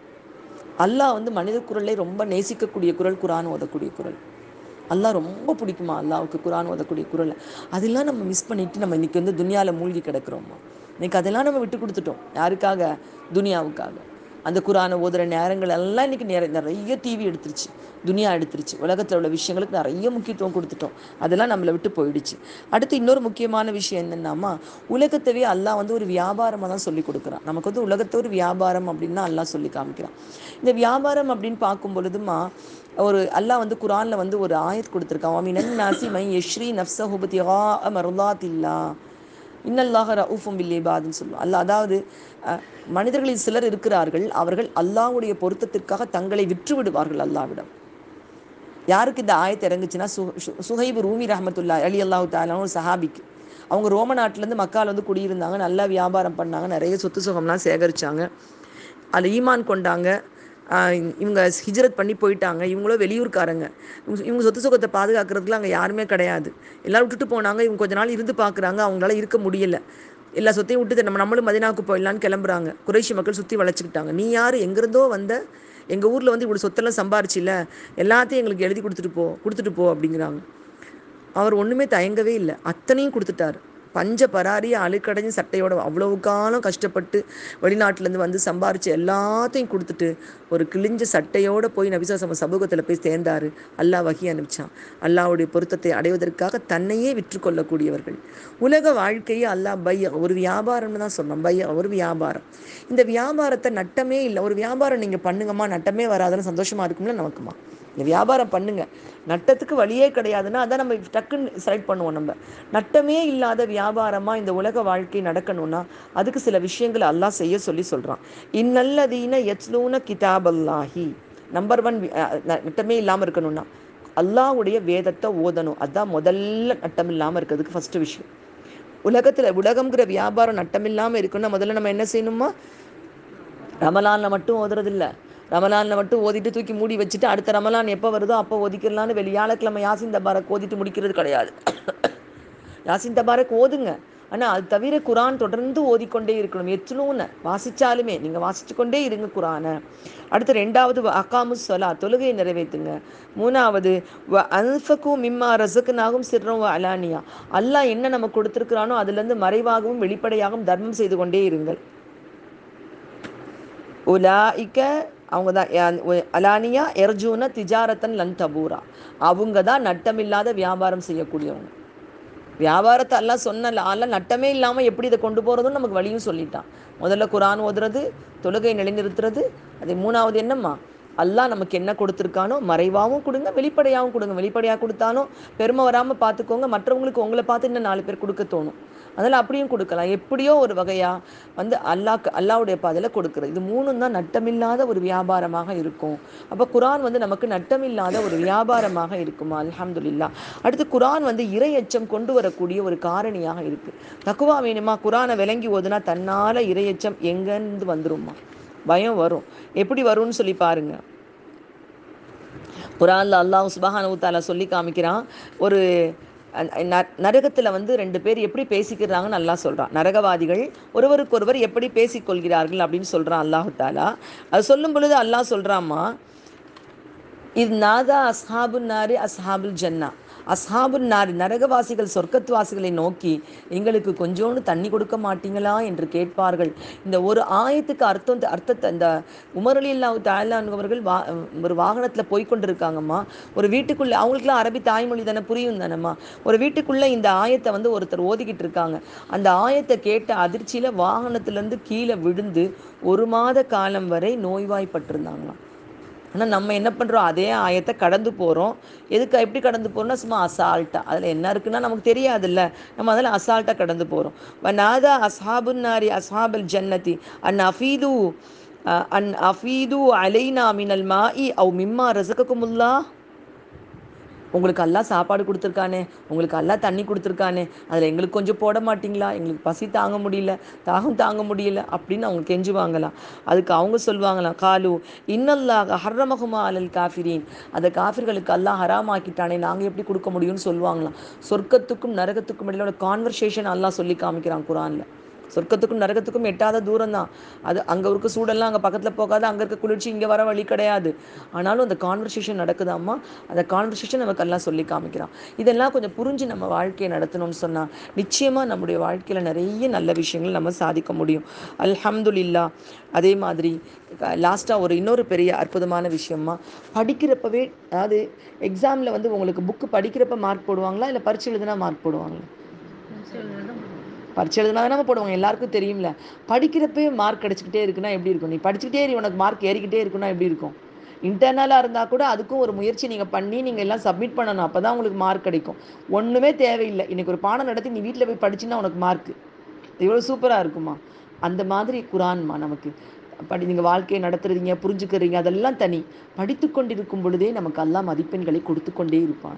அல்லாஹ் வந்து மனித குரலை ரொம்ப நேசிக்கக்கூடிய குரல் குரான் ஓதக்கூடிய குரல் அல்லாஹ் ரொம்ப பிடிக்குமா அல்லாவுக்கு குரான் ஓதக்கூடிய குரலை அதெல்லாம் நம்ம மிஸ் பண்ணிட்டு நம்ம இன்னைக்கு வந்து துனியாவில் மூழ்கி கிடக்கிறோமா இன்னைக்கு அதெல்லாம் நம்ம விட்டு கொடுத்துட்டோம் யாருக்காக துனியாவுக்காக அந்த குரானை ஓதுற நேரங்கள் எல்லாம் இன்னைக்கு நிறைய நிறைய டிவி எடுத்துருச்சு துனியா எடுத்துருச்சு உலகத்தில் உள்ள விஷயங்களுக்கு நிறைய முக்கியத்துவம் கொடுத்துட்டோம் அதெல்லாம் நம்மளை விட்டு போயிடுச்சு அடுத்து இன்னொரு முக்கியமான விஷயம் என்னென்னாமா உலகத்தவே அல்லாஹ் வந்து ஒரு வியாபாரமாக தான் சொல்லி கொடுக்குறான் நமக்கு வந்து உலகத்தை ஒரு வியாபாரம் அப்படின்னு தான் அல்லாஹ் சொல்லி காமிக்கிறான் இந்த வியாபாரம் அப்படின்னு பார்க்கும் பொழுதுமா ஒரு அல்லாஹ் வந்து குரானில் வந்து ஒரு ஆயத் கொடுத்துருக்கான் அமினன் நாசி மை யஷ்ரி நப்ச ஹுபத்தியா மருளாத்தில்லா இன்னல்லாக ரவுஃபும் பில்லேபாதுன்னு சொல்லுவோம் அல்ல அதாவது மனிதர்களில் சிலர் இருக்கிறார்கள் அவர்கள் அல்லாஹ்வுடைய பொருத்தத்திற்காக தங்களை விற்று விடுவார்கள் அல்லாவிடம் யாருக்கு இந்த ஆயத்தை இறங்குச்சுன்னா சு சுஹைபு ரூமி ரஹமத்துல்லா அலி அல்லாஹு தாலான ஒரு சஹாபிக்கு அவங்க ரோம நாட்டிலேருந்து மக்கால் வந்து குடியிருந்தாங்க நல்லா வியாபாரம் பண்ணாங்க நிறைய சொத்து சுகம்லாம் சேகரித்தாங்க அதில் ஈமான் கொண்டாங்க இவங்க ஹிஜ்ரத் பண்ணி போயிட்டாங்க இவங்களும் வெளியூர்காரங்க இவங்க சொத்து சுகத்தை பாதுகாக்கிறதுக்குலாம் அங்கே யாருமே கிடையாது எல்லோரும் விட்டுட்டு போனாங்க இவங்க கொஞ்ச நாள் இருந்து பார்க்குறாங்க அவங்களால இருக்க முடியல எல்லா சொத்தையும் விட்டு நம்ம நம்மளும் மதினாவுக்கு போயிடலான்னு கிளம்புறாங்க குறைஷி மக்கள் சுற்றி வளைச்சிக்கிட்டாங்க நீ யார் எங்கேருந்தோ வந்த எங்கள் ஊரில் வந்து இப்படி சொத்தெல்லாம் சம்பாரிச்சில்ல எல்லாத்தையும் எங்களுக்கு எழுதி கொடுத்துட்டு போ கொடுத்துட்டு போ அப்படிங்கிறாங்க அவர் ஒன்றுமே தயங்கவே இல்லை அத்தனையும் கொடுத்துட்டாரு பஞ்ச பராரிய அழுக்கடைஞ்ச சட்டையோட அவ்வளவு காலம் கஷ்டப்பட்டு வெளிநாட்டிலேருந்து வந்து சம்பாரித்து எல்லாத்தையும் கொடுத்துட்டு ஒரு கிழிஞ்ச சட்டையோடு போய் நபிசாசம சமூகத்தில் போய் சேர்ந்தார் அல்லாஹ் வகி அனுப்பிச்சான் அல்லாவுடைய பொருத்தத்தை அடைவதற்காக தன்னையே விற்று கொள்ளக்கூடியவர்கள் உலக வாழ்க்கையை அல்லாஹ் பைய ஒரு வியாபாரம்னு தான் சொன்னோம் பைய ஒரு வியாபாரம் இந்த வியாபாரத்தை நட்டமே இல்லை ஒரு வியாபாரம் நீங்கள் பண்ணுங்கம்மா நட்டமே வராதுன்னு சந்தோஷமாக இருக்கும்ல நமக்குமா இந்த வியாபாரம் பண்ணுங்க நட்டத்துக்கு வழியே கிடையாதுன்னா அதான் நம்ம டக்குன்னு செலக்ட் பண்ணுவோம் நம்ம நட்டமே இல்லாத வியாபாரமாக இந்த உலக வாழ்க்கை நடக்கணும்னா அதுக்கு சில விஷயங்களை அல்லாஹ் செய்ய சொல்லி சொல்கிறான் இந்நல்லதீன எத்லூன கிதாப் அல்லாஹி நம்பர் ஒன் நட்டமே இல்லாமல் இருக்கணும்னா அல்லாஹ்வுடைய வேதத்தை ஓதணும் அதுதான் முதல்ல நட்டம் இல்லாமல் இருக்கிறதுக்கு ஃபஸ்ட்டு விஷயம் உலகத்தில் உலகம்ங்கிற வியாபாரம் நட்டம் இல்லாமல் இருக்குன்னா முதல்ல நம்ம என்ன செய்யணுமா ரமலானில் மட்டும் ஓதுறதில்ல ரமலானில் மட்டும் ஓதிட்டு தூக்கி மூடி வச்சுட்டு அடுத்த ரமலான் எப்போ வருதோ அப்போ ஒதிக்கிறலான்னு வெளியாளக்கிழமை யாசின் தபாரக் ஓதிட்டு முடிக்கிறது கிடையாது யாசின் தபாரக் ஓதுங்க ஆனால் அது தவிர குரான் தொடர்ந்து ஓதிக்கொண்டே இருக்கணும் எத்தனோன்னு வாசித்தாலுமே நீங்கள் வாசிச்சு கொண்டே இருங்க குரானை அடுத்து ரெண்டாவது அக்காமு சொலா தொழுகையை நிறைவேற்றுங்க மூணாவது வ அல்ஃபகு மிம்மா ரசக்குனாகும் சிறம் அலானியா அல்லாஹ் என்ன நம்ம கொடுத்துருக்குறானோ அதுலேருந்து மறைவாகவும் வெளிப்படையாகவும் தர்மம் செய்து கொண்டே இருங்கள் உலாய்க்க அவங்க தான் அலானியா எர்ஜூன திஜாரத்தன் லன் தபூரா அவங்க தான் நட்டமில்லாத வியாபாரம் செய்யக்கூடியவங்க வியாபாரத்தை எல்லாம் சொன்ன அல்ல நட்டமே இல்லாமல் எப்படி இதை கொண்டு போகிறதுன்னு நமக்கு வழியும் சொல்லிட்டான் முதல்ல குரான் ஓதுறது தொழுகை நிலைநிறுத்துறது அது மூணாவது என்னம்மா அல்லாஹ் நமக்கு என்ன கொடுத்துருக்கானோ மறைவாகவும் கொடுங்க வெளிப்படையாகவும் கொடுங்க வெளிப்படையாக கொடுத்தாலும் பெருமை வராமல் பார்த்துக்கோங்க மற்றவங்களுக்கு உங்களை பார்த்து இன்னும் நாலு பேர் கொடுக்க தோணும் அதனால் அப்படியும் கொடுக்கலாம் எப்படியோ ஒரு வகையாக வந்து அல்லாஹ் அல்லாவுடைய பாதையில் கொடுக்குறது இது மூணும் தான் நட்டமில்லாத ஒரு வியாபாரமாக இருக்கும் அப்போ குரான் வந்து நமக்கு நட்டமில்லாத ஒரு வியாபாரமாக இருக்குமா அல்ஹம்துலில்லா அடுத்து குரான் வந்து இறை எச்சம் கொண்டு வரக்கூடிய ஒரு காரணியாக இருக்குது தக்குவா வேணுமா குரானை விளங்கி ஓதுனா தன்னால் இரையச்சம் எங்கேருந்து வந்துருமா பயம் வரும் எப்படி வரும்னு சொல்லி பாருங்க குரான்ல அல்லாஹ் சுபஹானு தாலா சொல்லி காமிக்கிறான் ஒரு நரகத்தில் வந்து ரெண்டு பேர் எப்படி பேசிக்கிறாங்கன்னு நல்லா சொல்கிறான் நரகவாதிகள் ஒருவருக்கொருவர் எப்படி பேசிக்கொள்கிறார்கள் அப்படின்னு சொல்கிறான் அல்லாஹு தாலா அது சொல்லும் பொழுது அல்லாஹ் சொல்கிறாம்மா இது நாதா அஸ்ஹாபுல் நாரி அஸ்ஹாபுல் ஜன்னா அஸ்ஹாபுல் நாரி நரகவாசிகள் சொர்க்கத்வாசிகளை நோக்கி எங்களுக்கு கொஞ்சோண்டு தண்ணி கொடுக்க மாட்டீங்களா என்று கேட்பார்கள் இந்த ஒரு ஆயத்துக்கு அர்த்தம் அர்த்தத்தை இந்த உமரலி அல்லாஹ் தாயலான்வர்கள் வா ஒரு வாகனத்தில் போய்கொண்டிருக்காங்கம்மா ஒரு வீட்டுக்குள்ளே அவங்களுக்குலாம் அரபி தாய்மொழி தானே புரியும் தானேம்மா ஒரு வீட்டுக்குள்ளே இந்த ஆயத்தை வந்து ஒருத்தர் ஓதிக்கிட்டு இருக்காங்க அந்த ஆயத்தை கேட்ட அதிர்ச்சியில் வாகனத்துலேருந்து கீழே விழுந்து ஒரு மாத காலம் வரை நோய்வாய்ப்பட்டிருந்தாங்களாம் ஆனால் நம்ம என்ன பண்ணுறோம் அதே ஆயத்தை கடந்து போகிறோம் எதுக்கு எப்படி கடந்து போகிறோம்னா சும்மா அசால்ட்டாக அதில் என்ன இருக்குன்னா நமக்கு தெரியாதுல்ல நம்ம அதில் அசால்ட்டாக கடந்து போகிறோம் வநாதா அஸ்ஹாபுன் நாரி அஸ்ஹாபல் ஜன்னதி அன் அஃபீது அன் அஃபீது அலைனா மினல் மாஇ அவ் மிம்மா ரசகக்குமுல்லா உங்களுக்கு எல்லாம் சாப்பாடு கொடுத்துருக்கானே உங்களுக்கு எல்லாம் தண்ணி கொடுத்துருக்கானே அதில் எங்களுக்கு கொஞ்சம் போட மாட்டிங்களா எங்களுக்கு பசி தாங்க முடியல தாகம் தாங்க முடியல அப்படின்னு அவங்க கெஞ்சுவாங்களாம் அதுக்கு அவங்க சொல்லுவாங்களாம் காலு இன்னல்லாக ஹர்ரமகுமா அலல் காஃபிரீன் அந்த காஃபிர்களுக்கு எல்லாம் ஹராமாக்கிட்டானே நாங்கள் எப்படி கொடுக்க முடியும்னு சொல்லுவாங்களாம் சொர்க்கத்துக்கும் நரகத்துக்கும் இடையிலோட கான்வர்சேஷன் எல்லாம் சொல்லி காமிக்கிறான் குரானில் சொர்க்கத்துக்கும் நரகத்துக்கும் எட்டாத தூரம் தான் அது அங்கே இருக்க சூடெல்லாம் அங்கே பக்கத்தில் போகாது அங்கே இருக்க குளிர்ச்சி இங்கே வர வழி கிடையாது ஆனாலும் அந்த கான்வர்சேஷன் நடக்குதாம்மா அந்த கான்வர்சேஷன் நமக்கு எல்லாம் சொல்லி காமிக்கிறான் இதெல்லாம் கொஞ்சம் புரிஞ்சு நம்ம வாழ்க்கையை நடத்தணும்னு சொன்னால் நிச்சயமாக நம்முடைய வாழ்க்கையில் நிறைய நல்ல விஷயங்கள் நம்ம சாதிக்க முடியும் அல்ஹம்துலில்லா அதே மாதிரி லாஸ்ட்டாக ஒரு இன்னொரு பெரிய அற்புதமான விஷயமா படிக்கிறப்பவே அதாவது எக்ஸாமில் வந்து உங்களுக்கு புக்கு படிக்கிறப்ப மார்க் போடுவாங்களா இல்லை பரிச்சு எழுதுனா மார்க் போடுவாங்களா பரிச்சு எழுதுனா தானே போடுவாங்க எல்லாருக்கும் தெரியும்ல படிக்கிறப்பே மார்க் கிடச்சிக்கிட்டே இருக்குன்னா எப்படி இருக்கும் நீ படிச்சுக்கிட்டே இரு உனக்கு மார்க் ஏறிக்கிட்டே இருக்குன்னா எப்படி இருக்கும் இன்டர்னலாக இருந்தால் கூட அதுக்கும் ஒரு முயற்சி நீங்கள் பண்ணி நீங்கள் எல்லாம் சப்மிட் பண்ணணும் அப்போ தான் உங்களுக்கு மார்க் கிடைக்கும் ஒன்றுமே தேவையில்லை இன்றைக்கி ஒரு பாடம் நடத்தி நீ வீட்டில் போய் படிச்சுன்னா உனக்கு மார்க்கு இவ்வளோ சூப்பராக இருக்குமா அந்த மாதிரி குரான்மா நமக்கு படி நீங்கள் வாழ்க்கையை நடத்துறீங்க புரிஞ்சுக்கிறீங்க அதெல்லாம் தனி படித்து கொண்டிருக்கும் பொழுதே நமக்கு எல்லாம் மதிப்பெண்களை கொடுத்து கொண்டே இருப்பான்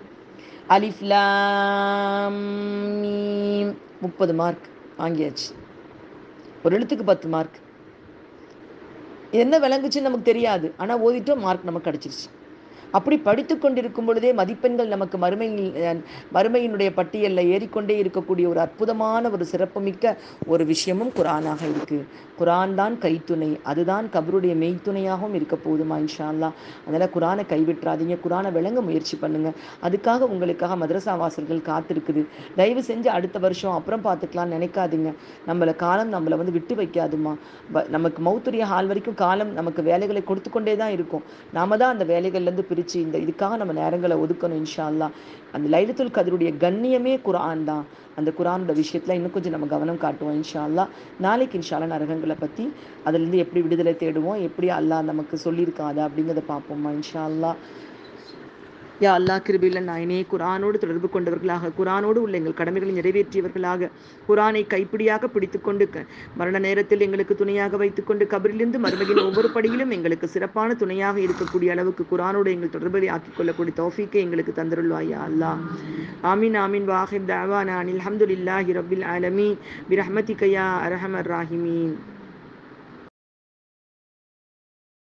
அலிஃப்லாம் முப்பது மார்க் வாங்கியாச்சு ஒரு எழுத்துக்கு பத்து மார்க் என்ன விளங்குச்சுன்னு நமக்கு தெரியாது ஆனால் ஓதிட்டோம் மார்க் நமக்கு கிடச்சிருச்சு அப்படி படித்து கொண்டிருக்கும் பொழுதே மதிப்பெண்கள் நமக்கு மறுமையில் மறுமையினுடைய பட்டியலில் ஏறிக்கொண்டே இருக்கக்கூடிய ஒரு அற்புதமான ஒரு சிறப்புமிக்க ஒரு விஷயமும் குரானாக இருக்கு குரான் தான் கைத்துணை அதுதான் கபருடைய மெய்த்துணையாகவும் இருக்க போதுமா இன்ஷா அல்லா அதனால் குரானை கைவிட்டுறாதீங்க குரானை விளங்க முயற்சி பண்ணுங்க அதுக்காக உங்களுக்காக மதரசா வாசல்கள் காத்திருக்குது தயவு செஞ்சு அடுத்த வருஷம் அப்புறம் பார்த்துக்கலாம்னு நினைக்காதீங்க நம்மளை காலம் நம்மளை வந்து விட்டு வைக்காதுமா நமக்கு மௌத்துரிய ஹால் வரைக்கும் காலம் நமக்கு வேலைகளை கொடுத்து கொண்டே தான் இருக்கும் நாம தான் அந்த வேலைகள்லேருந்து பிரித்து இந்த இதுக்காக நம்ம நேரங்களை ஒதுக்கணும் இன்ஷா அல்லா அந்த லைலத்துல் கதருடைய கண்ணியமே குரான் தான் அந்த குரானோட விஷயத்தில் இன்னும் கொஞ்சம் நம்ம கவனம் காட்டுவோம் இன்ஷா அல்லா நாளைக்கு இன்ஷா அல்லா நரகங்களை பற்றி அதுலேருந்து எப்படி விடுதலை தேடுவோம் எப்படி அல்லாஹ் நமக்கு சொல்லியிருக்காது அப்படிங்கிறத பார்ப்போமா இன்ஷா அல்லா யா அல்லா கிருபியில் நாயனே குரானோடு தொடர்பு கொண்டவர்களாக குரானோடு உள்ள எங்கள் கடமைகளை நிறைவேற்றியவர்களாக குரானை கைப்பிடியாக பிடித்துக்கொண்டு மரண நேரத்தில் எங்களுக்கு துணையாக வைத்துக்கொண்டு கபரிலிருந்து மறுமையின் ஒவ்வொரு படியிலும் எங்களுக்கு சிறப்பான துணையாக இருக்கக்கூடிய அளவுக்கு குரானோடு எங்கள் தொடர்பை ஆக்கிக் கொள்ளக்கூடிய தௌஃபீக்கை எங்களுக்கு தந்தருள்வாயா அல்லா ஆமீன் ஆமீன் வாஹிப் தாவானா அனில் அஹமதுல்லாஹி ரபில் ஆலமீன் பிரஹ்மதிகயா அரஹமர் ராஹிமீன்